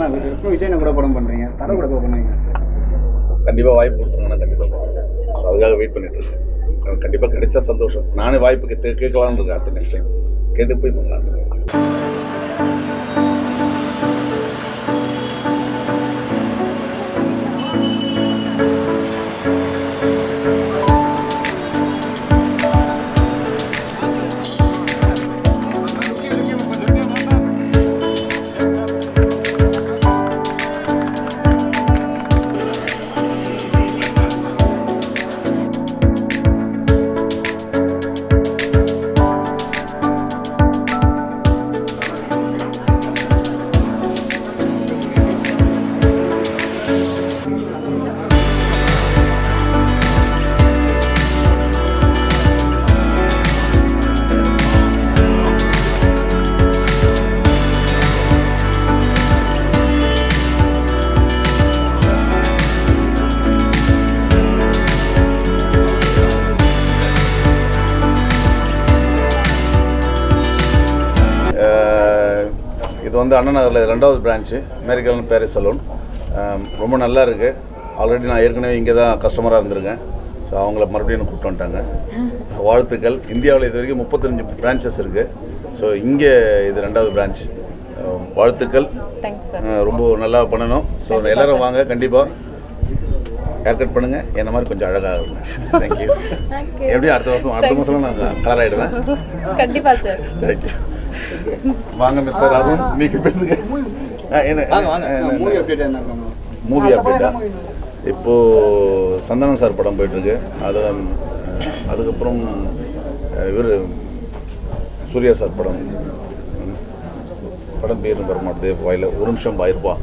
ஆனால் எப்போ விஜய் கூட படம் பண்ணுறீங்க தலை கூட எப்போ பண்ணுவீங்க கண்டிப்பாக வாய்ப்பு கொடுத்துருங்கன்னா கண்டிப்பாக ஸோ அதுக்காக வெயிட் பண்ணிட்டு இருக்கேன் கண்டிப்பாக கிடைச்சா சந்தோஷம் நானே வாய்ப்பு கே கேட்கலான்னு இருக்கேன் அடுத்த நெக்ஸ்ட் டைம் கேட்டு போய் பண்ணலான்னு இருக்கேன் அஹ் இது வந்து அண்ணா நகரில் ரெண்டாவது பிரான்ச்சு அமெரிக்கன் பேரிஸ் சலூன் அஹ் ரொம்ப நல்லா இருக்குது ஆல்ரெடி நான் ஏற்கனவே இங்கே தான் கஸ்டமராக இருந்திருக்கேன் ஸோ அவங்கள மறுபடியும் கூப்பிட்டு வந்துட்டாங்க வாழ்த்துக்கள் இந்தியாவில் இது வரைக்கும் முப்பத்தஞ்சு பிரான்ச்சஸ் இருக்குது ஸோ இங்கே இது ரெண்டாவது பிரான்ச் வாழ்த்துக்கள் தேங்க்ஸ் சார் அஹ் ரொம்ப நல்லா பண்ணணும் ஸோ எல்லாரும் வாங்க கண்டிப்பாக ஹேர் கட் பண்ணுங்கள் என்ன மாதிரி கொஞ்சம் அழகாக இருங்க தேங்க்யூ தேங்க்யூ எப்படியும் அடுத்த வருஷம் அடுத்த மாதம் நான் கலர் ஆகிடுவேன் கண்டிப்பா சார் தேங்க்யூ வாங்க மிஸ்டர் அருண் நீங்க பேசுங்க ஆ, என்ன மூவி அப்டேட் என்ன இருக்காங்க மூவி அப்டேட்டா இப்போ சந்தானம் சார் படம் போயிட்டு இருக்கு அது அஹ், அதுக்கப்புறம் இவர் சூர்யா சார் படம் ம். படம் பேர் வர மாட்டேது வாயில ஒரு நிமிஷம் பாயிருப்பா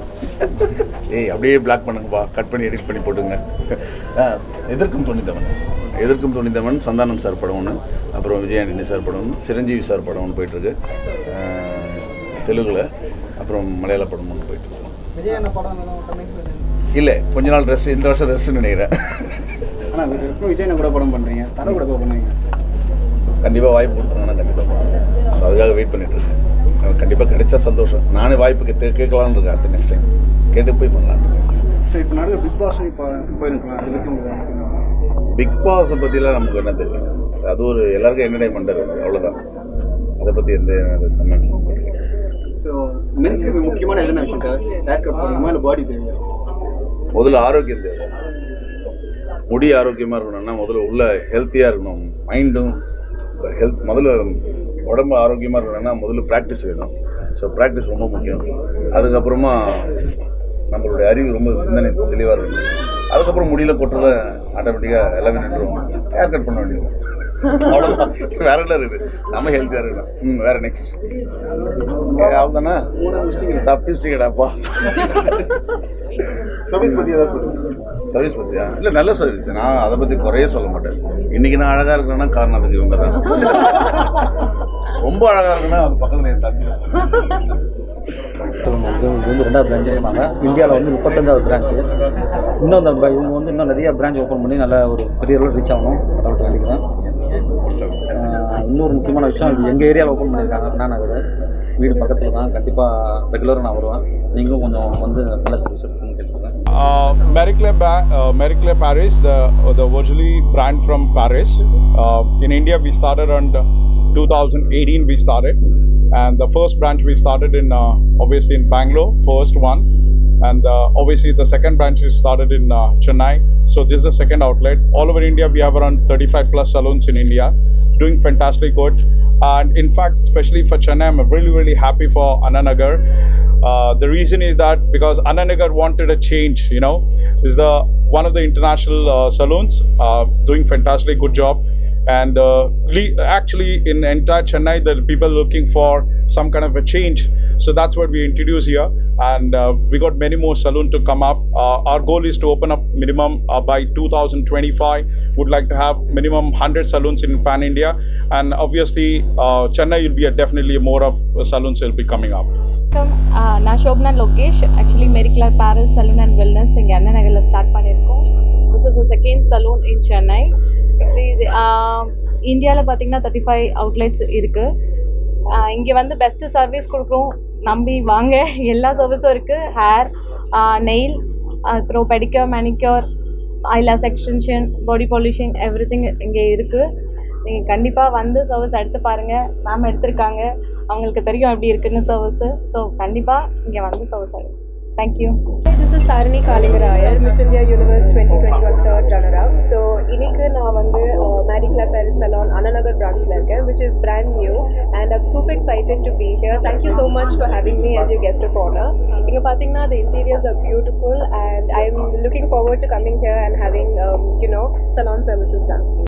ஏய் அப்படியே பிளாக் பண்ணுங்கப்பா கட் பண்ணி எடிட் பண்ணி போட்டுங்க ஆ, எதற்கும் துணிந்தவன் எதற்கும் துணிந்தவன் சந்தானம் சார் படம் ஒன்று அப்புறம் விஜய் ஆண்டனி சார் படம் ஒன்று சிரஞ்சீவி சார் படம் ஒன்று போயிட்டுருக்கு தெலுங்கில் அப்புறம் மலையாள படம் ஒன்று போயிட்டுருக்கு விஜய் என்ன படம் கம்மிங் இல்லை கொஞ்ச நாள் ரெஸ்ட் இந்த வருஷம் ரெஸ்ட்னு நினைக்கிறேன் ஆனால் எப்போ விஜய் கூட படம் பண்ணுறீங்க தலை கூட எப்போ பண்ணுவீங்க கண்டிப்பாக வாய்ப்பு கொடுத்துருங்கன்னா கண்டிப்பாக ஸோ அதுக்காக வெயிட் பண்ணிட்டு இருக்கேன் கண்டிப்பாக கிடைச்சா சந்தோஷம் நானே வாய்ப்பு கே கேட்கலான்னு இருக்கேன் அடுத்த நெக்ஸ்ட் டைம் கேட்டு போய் பண்ணலான்னு இருக்கேன் ஸோ இப்போ நடுவில் பிக் பாஸ் இப்போ போயிருக்கலாம் அதை பற்றி உங்களுக்கு பிக் பாஸை பற்றிலாம் நமக்கு என்ன தெரியும் ஸோ அது ஒரு எல்லாருக்கும் என்டர்டைன்மெண்ட் இருக்குது அவ்வளோதான் அதை பற்றி எந்த கமெண்ட்ஸ் ஸோ மென்ஸுக்கு முக்கியமான எதுனா விஷயம் ஹேர் கட் பண்ணணுமா இல்லை பாடி தேவையா முதல்ல ஆரோக்கியம் தேவை முடி ஆரோக்கியமாக இருக்கணும்னா முதல்ல உள்ள ஹெல்த்தியாக இருக்கணும் மைண்டும் ஹெல்த் முதல்ல உடம்பு ஆரோக்கியமாக இருக்கணும்னா முதல்ல ப்ராக்டிஸ் வேணும் ஸோ ப்ராக்டிஸ் ரொம்ப முக்கியம் அதுக்கப்புறமா நம்மளுடைய அறிவு ரொம்ப சிந்தனை தெளிவாக இருக்கணும் அதுக்கப்புறம் முடியல கொட்டுறத ஆட்டோமேட்டிக்காக எல்லாமே நின்றுடும் ஹேர் கட் பண்ண வேண்டியது அவ்வளோதான் வேற என்ன இருக்குது நம்ம ஹெல்த்தியாக இருக்கணும் ம் வேற நெக்ஸ்ட் அவ்வளோதானே மூணு மிஸ்டேக் தப்பிச்சுக்கடாப்பா சர்வீஸ் பற்றி ஏதாவது சொல்லுங்கள் சர்வீஸ் பத்தியா இல்லை நல்ல சர்வீஸ் நான் அதை பற்றி குறையே சொல்ல மாட்டேன் இன்னைக்கு நான் அழகாக இருக்கிறேன்னா காரணம் அதுக்கு இவங்க தான் ரொம்ப அழகாக இருக்குன்னா அது பக்கத்தில் என் தம்பி இது வந்து ரெண்டாவது பிரான்ச் இருப்பாங்க இந்தியாவில் வந்து முப்பத்தஞ்சாவது பிரான்ச்சு இன்னும் அந்த ப- இவங்க வந்து இன்னும் நிறைய பிரான்ச் ஓப்பன் பண்ணி நல்ல ஒரு பெரிய அளவில் ரீச் ஆகணும் கடவுள்கிட்ட வேண்டிக்கிறேன் ஆஹ் இன்னொரு முக்கியமான விஷயம் இது எங்கள் ஏரியாவில் ஓப்பன் பண்ணியிருக்காங்க அண்ணா நகர் வீடு பக்கத்தில் தான் கண்டிப்பாக ரெகுலராக நான் வருவேன் நீங்களும் கொஞ்சம் வந்து நல்ல சர்வீஸ் எடுத்துன்னு கேட்டுருக்கேன் Uh, Marie Claire, ba- uh, Marie Claire Paris, the the originally brand from Paris. Uh, in India, we started around 2018. We started, and the first branch we started in uh, obviously in Bangalore, first one, and uh, obviously the second branch we started in uh, Chennai. So this is the second outlet. All over India, we have around 35 plus salons in India, doing fantastic good. And in fact, especially for Chennai, I'm really really happy for Ananagar. Uh, the reason is that because Ananagar wanted a change, you know, is the one of the international uh, saloons uh, doing fantastic good job, and uh, le- actually in entire Chennai, the people looking for some kind of a change. So that's what we introduce here, and uh, we got many more saloon to come up. Uh, our goal is to open up minimum uh, by 2025. Would like to have minimum 100 saloons in Pan India, and obviously uh, Chennai will be a definitely more of uh, saloons will be coming up. வணக்கம் ஆஹ் நான் Shobna Lokesh actually மெரிக்லர் Paris salon and wellness இங்கே அண்ணா நகரில் start பண்ணியிருக்கோம் this is a second salon in Chennai actually இது இந்தியாவில் பார்த்தீங்கன்னா தேர்ட்டி ஃபைவ் அவுட்லெட்ஸ் இருக்குது இங்கே வந்து பெஸ்ட்டு சர்வீஸ் கொடுக்குறோம் நம்பி வாங்க எல்லா சர்வீஸும் இருக்குது ஹேர் நெயில் அப்புறம் pedicure manicure eyelash extension body polishing everything இங்கே இருக்குது நீங்கள் கண்டிப்பாக வந்து சர்வீஸ் எடுத்து பாருங்கள் மேம் எடுத்திருக்காங்க அவங்களுக்கு தெரியும் எப்படி இருக்குன்னு சர்வீஸு ஸோ கண்டிப்பாக இங்கே வந்து சர்வீஸ் எடுங்க thank you This is Sarani Kalingarayar, Miss India Universe 2021 third runner up. So இன்னைக்கு நான் வந்து Mary club Paris Salon Anna Nagar பிரான்ச்ல இருக்கேன் which is brand new and I'm super excited to be here. Thank you so much for having me as your guest of honor. இங்க பாத்தீங்கன்னா the interiors are beautiful and I'm looking forward to coming here and having um, you know salon services done.